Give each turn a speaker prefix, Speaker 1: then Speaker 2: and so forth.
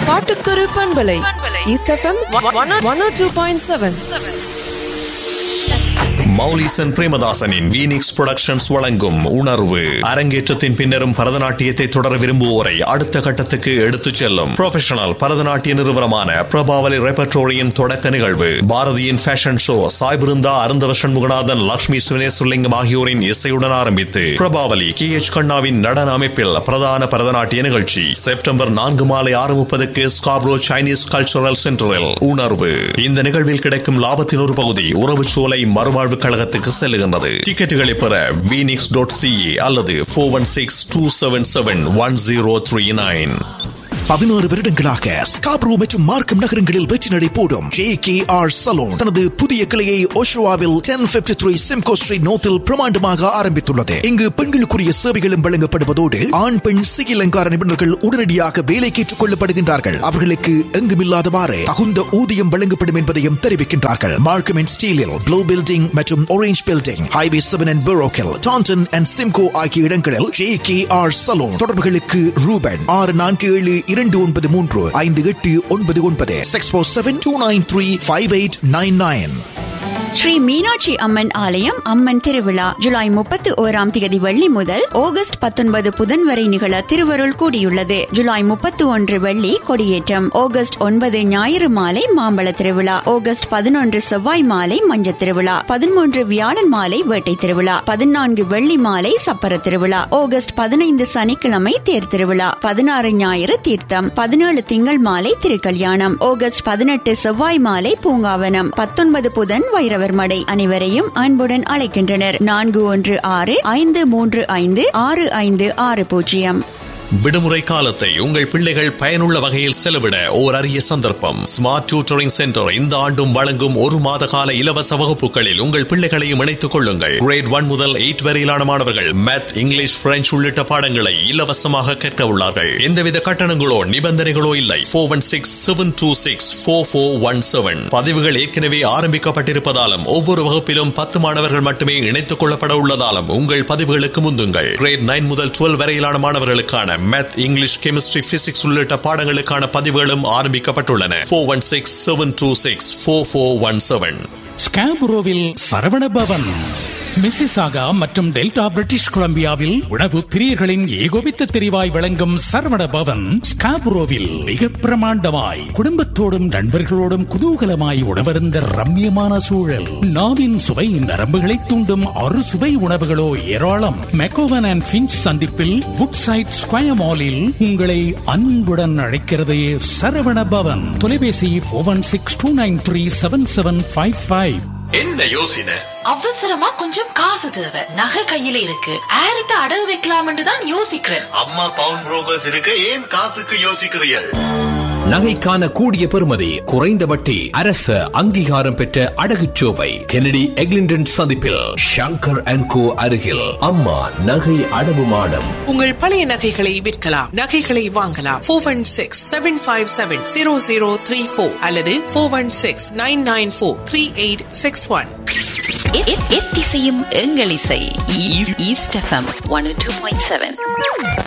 Speaker 1: காட்டுக்குரு பண்பலை East FM one two point seven
Speaker 2: Moulisan பிரேமதாசனின் Phoenix productions வழங்கும் உணர்வு அரங்கேற்றத்தின் பின்னரும் பரதநாட்டியத்தை தொடர விரும்புவோரை அடுத்த கட்டத்துக்கு எடுத்துச் செல்லும் ப்ரொஃபஷனல் பரதநாட்டிய நிறுவனமான பிரபாவலி ரெபர்டோரியின் தொடக்க நிகழ்வு பாரதியின் ஃபேஷன் ஷோ சாய்பிருந்தா அருந்தவ சண்முகநாதன் லட்சுமி சுனேசுலிங்கம் ஆகியோரின் இசையுடன் ஆரம்பித்து பிரபாவலி கே எச் கண்ணாவின் நடன அமைப்பில் பிரதான பரதநாட்டிய நிகழ்ச்சி செப்டம்பர் நான்கு மாலை ஆறு முப்பதுக்கு ஸ்காப்ரோ சைனீஸ் கல்ச்சுரல் சென்டரில் உணர்வு இந்த நிகழ்வில் கிடைக்கும் லாபத்தின் ஒரு பகுதி உறவுச்சோலை மறுவாழ்வு கழகத்துக்கு செல்லுகின்றது டிக்கெட்டுகளை பெற வீனிக்ஸ் டாட் சிஇ அல்லது four one six two seven seven one zero three nine
Speaker 3: பதினாறு வருடங்களாக ஸ்காப்ரோ மற்றும் மார்க்கம் நகரங்களில் வெற்றி நடை போடும் ஜே கே ஆர் சலூன் தனது புதிய கிளையை ஓஷோவாவில் ten fifty three Simcoe Street நோத்தில் பிரமாண்டமாக ஆரம்பித்துள்ளது இங்கு பெண்களுக்குரிய சேவைகளும் வழங்கப்படுவதோடு ஆண் பெண் சிகை அலங்கார நிபுணர்கள் உடனடியாக வேலைக்கு ஏற்றுக் கொள்ளப்படுகின்றார்கள் அவர்களுக்கு எங்குமில்லாதவாறு தகுந்த ஊதியம் வழங்கப்படும் என்பதையும் தெரிவிக்கின்றார்கள் மார்க்கம் அண்ட் ஸ்டீலில் ப்ளூ பில்டிங் மற்றும் orange building highway seven and பெரோக்கில் டான்டன் அண்ட் சிம்கோ ஆகிய இடங்களில் ஜே கே ஆர் சலூன் தொடர்புகளுக்கு ரூபன் ஆறு நான்கு ஏழு இரண்டு ஒன்பது மூன்று ஐந்து எட்டு ஒன்பது ஒன்பது six four seven two nine three five eight nine nine
Speaker 4: Sri Meenakshi Amman ஆலயம் அம்மன் திருவிழா ஜூலை முப்பத்தி ஓராம் தேதி வெள்ளி முதல் ஆகஸ்ட் பத்தொன்பது புதன் வரை நிகழ திருவருள் கூடியுள்ளது ஜூலை முப்பத்தி ஒன்று வெள்ளி கொடியேற்றம் ஆகஸ்ட் ஒன்பது ஞாயிறு மாலை மாம்பழ திருவிழா ஆகஸ்ட் பதினொன்று செவ்வாய் மாலை மஞ்ச திருவிழா பதிமூன்று வியாழன் மாலை வேட்டை திருவிழா பதினான்கு வெள்ளி மாலை சப்பர திருவிழா ஆகஸ்ட் பதினைந்து சனிக்கிழமை தேர் திருவிழா பதினாறு ஞாயிறு தீர்த்தம் பதினேழு திங்கள் மாலை திருக்கல்யாணம் ஆகஸ்ட் பதினெட்டு செவ்வாய் மாலை பூங்காவனம் பத்தொன்பது புதன் வைரவர் மடை அனைவரையும் அன்புடன் அழைக்கின்றனர் நான்கு ஒன்று ஆறு ஐந்து மூன்று ஐந்து ஆறு ஐந்து ஆறு பூஜ்ஜியம்
Speaker 2: விடுமுறை காலத்தை உங்கள் பிள்ளைகள் பயனுள்ள வகையில் செலவிட ஓர் அரிய சந்தர்ப்பம் ஸ்மார்ட் டியூட்டரிங் சென்டர் இந்த ஆண்டும் வழங்கும் ஒரு மாத கால இலவச வகுப்புகளில் உங்கள் பிள்ளைகளையும் இணைத்துக் கொள்ளுங்கள் கிரேட் ஒன் முதல் எயிட் வரையிலான மாணவர்கள் மேத் இங்கிலீஷ் பிரெஞ்சு உள்ளிட்ட பாடங்களை இலவசமாக கற்க உள்ளார்கள் எந்தவித கட்டணங்களோ நிபந்தனைகளோ இல்லை four one six seven two six four four one seven பதிவுகள் ஏற்கனவே ஆரம்பிக்கப்பட்டிருப்பதாலும் ஒவ்வொரு வகுப்பிலும் பத்து மாணவர்கள் மட்டுமே இணைத்துக் கொள்ளப்பட உள்ளதாலும் உங்கள் பதிவுகளுக்கு முந்துங்கள் கிரேட் நைன் முதல் டுவெல் வரையிலான மாணவர்களுக்கான மேத் இங்கிலீஷ் கெமிஸ்ட்ரி பிசிக்ஸ் உள்ளிட்ட பாடங்களுக்கான பதிவுகளும் ஆரம்பிக்கப்பட்டுள்ளன four one six seven two six four four one seven
Speaker 5: ஸ்காபுரோவில் சரவண பவன் மிசிசாகா மற்றும் டெல்டா பிரிட்டிஷ் கொலம்பியாவில் உணவு பிரியர்களின் ஏகோபித்த தெரிவாய் வழங்கும் சரவண பவன் ஸ்காபுரோவில் மிக பிரமாண்டமாய் குடும்பத்தோடும் நண்பர்களோடும் குதூகலமாய் உணவருந்த ரம்யமான சூழல் நாவின் சுவை நரம்புகளை தூண்டும் அறு சுவை உணவுகளோ ஏராளம் மெக்கோவன் அண்ட் பிஞ்ச் சந்திப்பில் வுட் சைட் ஸ்கொயர் மாலில் உங்களை அன்புடன் அழைக்கிறது சரவண பவன் தொலைபேசி one six two nine three seven seven five five
Speaker 2: என்ன யோசனை
Speaker 6: அவசரமா கொஞ்சம் காசு தேவை நகை கையில இருக்கு ஆரிட்ட அடகு வைக்கலாம்னு தான் யோசிக்கிறேன்
Speaker 2: அம்மா பவுன் புரோக்கர்ஸ் இருக்க ஏன் காசுக்கு யோசிக்கிறீர்கள்
Speaker 7: நகைக்கான கூடிய பெறுமதி குறைந்த வட்டி அரச அங்கீகாரம் பெற்ற அடகுச்சோவை கெனடி எக்லிண்டன் சந்திப்பில் ஷங்கர் அண்ட் கோ அருகில் அம்மா நகை அடவு மாடம்
Speaker 8: உங்கள் பழைய நகைகளை விற்கலாம் நகைகளை வாங்கலாம் four one six seven five seven zero zero three four அல்லது four one six nine nine four three eight six one
Speaker 4: எத்திசையும் எங்கள் இசை East FM one two point seven